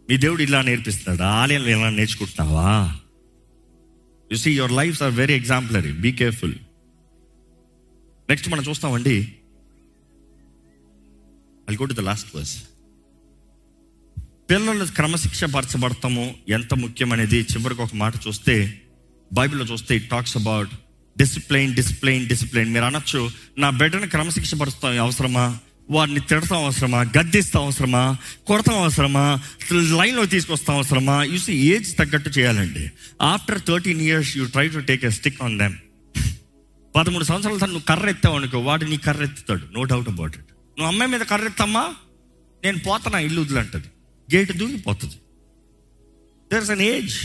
మీ దేవుడు ఇలా నేర్పిస్తున్నాడు ఆలయంలో ఇలా నేర్చుకుంటున్నావా you see your lives are very exemplary be careful next మనం చూస్తామండి అది go to the last verse పిల్లలు క్రమశిక్ష పరచబడతాము ఎంత ముఖ్యమనేది చివరికి ఒక మాట చూస్తే బైబిల్లో చూస్తే it talks about discipline discipline discipline మీరు అనొచ్చు నా బిడ్డను క్రమశిక్ష పరుస్తాం అవసరమా వారిని తిడతాం అవసరమా గద్దిస్తాం అవసరమా కొడతాం అవసరమా లైన్లో తీసుకొస్తాం అవసరమా యూసి ఏజ్ తగ్గట్టు చేయాలండి after thirteen years you try to take a stick on them పదమూడు సంవత్సరాల తర్వాత నువ్వు కర్ర ఎత్తావు అనుకో వాడు నీ కర్ర ఎత్తుతాడు నో డౌట్ అబౌట్ ఇట్ నువ్వు అమ్మాయి మీద కర్ర ఎత్తమ్మా నేను పోతానా ఇల్లు వదిలంటది గేట్ దూకిపోతుంది దేర్ ఇస్ అన్ ఏజ్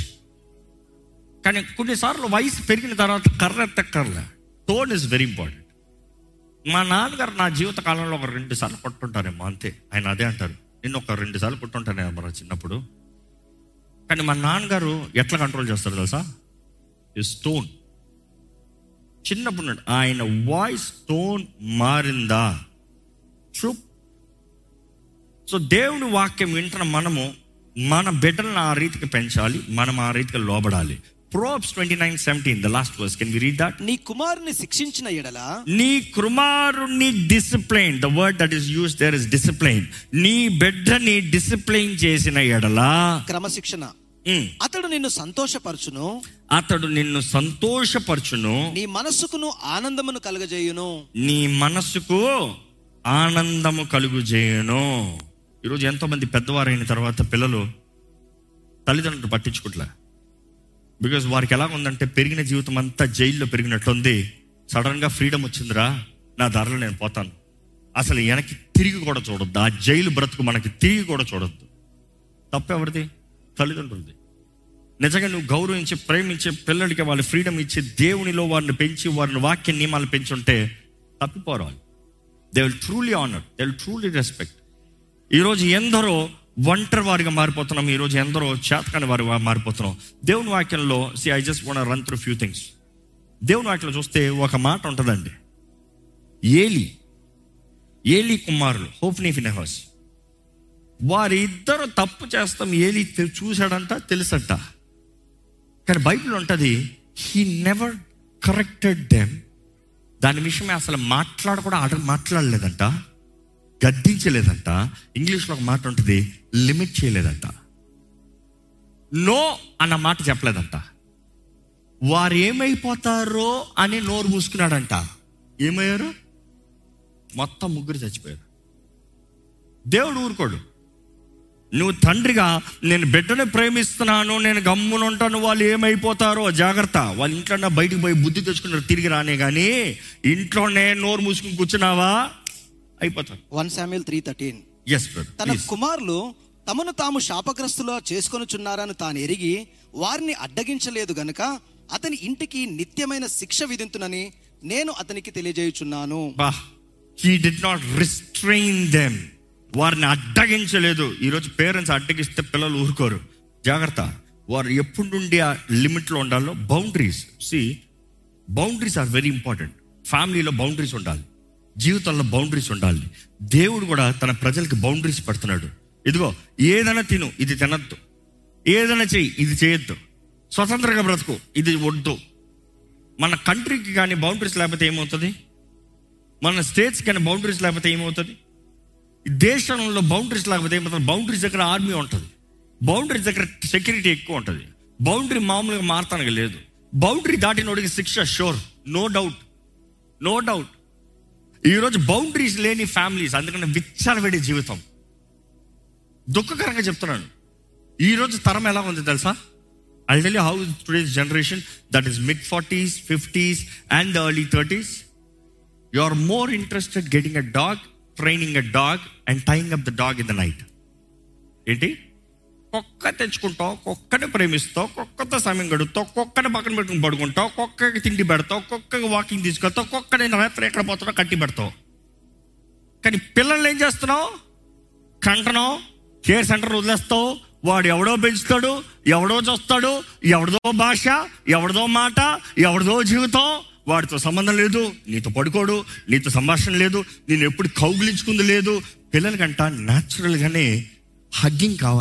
కానీ కొన్నిసార్లు వయసు పెరిగిన తర్వాత కర్ర ఎత్తక్కర్లే టోన్ ఇస్ వెరీ ఇంపార్టెంట్ మా నాన్నగారు నా జీవిత కాలంలో ఒక రెండు సార్లు కొట్టుంటారేమో అంతే ఆయన అదే అంటారు నిన్ను ఒక రెండు సార్లు కొట్టుంటానేమో మన చిన్నప్పుడు కానీ మా నాన్నగారు ఎట్లా కంట్రోల్ చేస్తారు తెలుసా ఈ స్టోన్ చిన్నప్పుడు నుండి ఆయన వాయిస్ టోన్ మారిందా చూప్ సో దేవుని వాక్యం వింటున్న మనము మన బిడ్డలను ఆ రీతికి పెంచాలి మనం ఆ రీతికి లోబడాలి Proverbs twenty nine seventeen the last verse can we read that నీ కుమారుని శిక్షించిన ఎడల నీ కుమారుని discipline the word that is use there is discipline నీ బిడ్డని డిసిప్లైన్ చేసిన ఎడలా క్రమశిక్షణ ఉమ్, అతడు నిన్ను సంతోషపరచును అతడు నిన్ను సంతోషపరచును నీ మనస్సుకును ఆనందమును కలుగజేయును నీ మనస్సుకు ఆనందము కలుగు చేయను ఈరోజు ఎంతో మంది పెద్దవారైన తర్వాత పిల్లలు తల్లిదండ్రులు పట్టించుకోవట్లే బికాజ్ వారికి ఎలా ఉందంటే పెరిగిన జీవితం అంతా జైల్లో పెరిగినట్లుంది సడన్గా ఫ్రీడమ్ వచ్చిందిరా నా ధరలో నేను పోతాను అసలు వెనక్కి తిరిగి కూడా చూడొద్దు ఆ జైలు బ్రతుకు మనకి తిరిగి కూడా చూడొద్దు తప్పెవరిది తల్లిదండ్రులది నిజంగా నువ్వు గౌరవించి ప్రేమించే పిల్లలకి వాళ్ళ ఫ్రీడమ్ ఇచ్చి దేవునిలో వారిని పెంచి వారిని వాక్య నియమాలు పెంచుంటే తప్పిపోరు వాళ్ళు they will truly honour they will truly respect ఈరోజు ఎందరో ఒంటరి వారిగా మారిపోతున్నాం ఈరోజు ఎందరో చేతకాని వారిగా మారిపోతున్నాం దేవుని వాక్యంలో see I just want run through few things దేవుని వాక్యంలో చూస్తే ఒక మాట ఉంటుందండి ఏలి ఏలి కుమారులు హోప్నీ ఫినెహస్ వారిద్దరు తప్పు చేస్తాం ఏలి తె- చూశాడంట తెలుసంట కానీ బైబిల్ ఉంటుంది హీ నెవర్ కరెక్టెడ్ దెమ్ దాని విషయమే అసలు మాట్లాడ కూడా ఆడ మాట్లాడలేదంట గద్దించలేదంట ఇంగ్లీష్లో ఒక మాట ఉంటుంది లిమిట్ చేయలేదంట నో అన్న మాట చెప్పలేదంట వారు ఏమైపోతారో అని నోరు మూసుకున్నాడంట ఏమయ్యారు మొత్తం ముగ్గురు చచ్చిపోయారు దేవుడు ఊరుకోడు నువ్వు తండ్రిగా నేను బిడ్డని ప్రేమిస్తున్నాను నేను గమ్మున ఉంటాను వాళ్ళు ఏమైపోతారో జాగ్రత్త వాళ్ళ ఇంట్లో బయటికి పోయి బుద్ధి తెచ్చుకున్నారు తిరిగి రానే కానీ ఇంట్లోనే నోరు మూసుకుని కూర్చున్నావా అయిపోతారు వన్ శామ్యుల్ త్రీ థర్టీన్ ఎస్ తన కుమారులు తమను తాము శాపగ్రస్తులో చేసుకొనుచున్నారని తాను ఎరిగి వారిని అడ్డగించలేదు గనుక అతని ఇంటికి నిత్యమైన శిక్ష విధింతునని నేను అతనికి తెలియజేయుచున్నాను బా he did not restrain them వారిని అడ్డగించలేదు ఈరోజు పేరెంట్స్ అడ్డగిస్తే పిల్లలు ఊరుకోరు జాగ్రత్త వారు ఎప్పుడు నుండి ఆ లిమిట్లో ఉండాలో boundaries see boundaries are very important ఫ్యామిలీలో బౌండరీస్ ఉండాలి జీవితంలో బౌండరీస్ ఉండాలి దేవుడు కూడా తన ప్రజలకి బౌండరీస్ పెడుతున్నాడు ఇదిగో ఏదైనా తిను ఇది తినద్దు ఏదైనా చెయ్యి ఇది చేయొద్దు స్వతంత్రంగా బ్రతుకు ఇది వద్దు మన కంట్రీకి కానీ బౌండరీస్ లేకపోతే ఏమవుతుంది మన స్టేట్స్ కానీ బౌండరీస్ లేకపోతే ఏమవుతుంది ఈ దేశంలో బౌండరీస్ లేకపోతే ఏమవుతుంది బౌండరీస్ దగ్గర ఆర్మీ ఉంటుంది బౌండరీస్ దగ్గర సెక్యూరిటీ ఎక్కువ ఉంటుంది బౌండరీ మామూలుగా మారతానికి లేదు బౌండరీ దాటినోడికి శిక్ష sure no doubt no doubt ఈరోజు బౌండరీస్ లేని ఫ్యామిలీస్ అందుకని విచ్చలవిడి జీవితం దుఃఖకరంగా చెప్తున్నాను ఈరోజు తరం ఎలా ఉంది తెలుసా I tell you how today's generation that is mid forties fifties and early thirties you are more interested getting a dog training a dog and tying up the dog in the night ఏంటి కుక్క తెచ్చుకుంటావు కుక్కని ప్రేమిస్తావు కుక్కతో సమయం గడుపుతావు కుక్కని పక్కన పెట్టుకుని పడుకుంటావు కుక్కకి తిండి పెడతావు కుక్కకి వాకింగ్ తీసుకెళ్తావు కుక్కని రాత్రి ఎక్కడ పోతాడో కట్టి పెడతావు కానీ పిల్లల్ని ఏం చేస్తున్నావు కంటనం కేర్ సెంటర్ వదిలేస్తావు వాడు ఎవడో పెంచుతాడు ఎవడో చూస్తాడు ఎవడదో భాష ఎవడదో మాట ఎవడదో జీవితం వాడితో సంబంధం లేదు నీతో పడుకోడు నీతో సంభాషణ లేదు నేను ఎప్పుడు కౌగిలించుకుంది లేదు పిల్లలకంట న్యాచురల్గానే హగ్గింగ్ కావాలి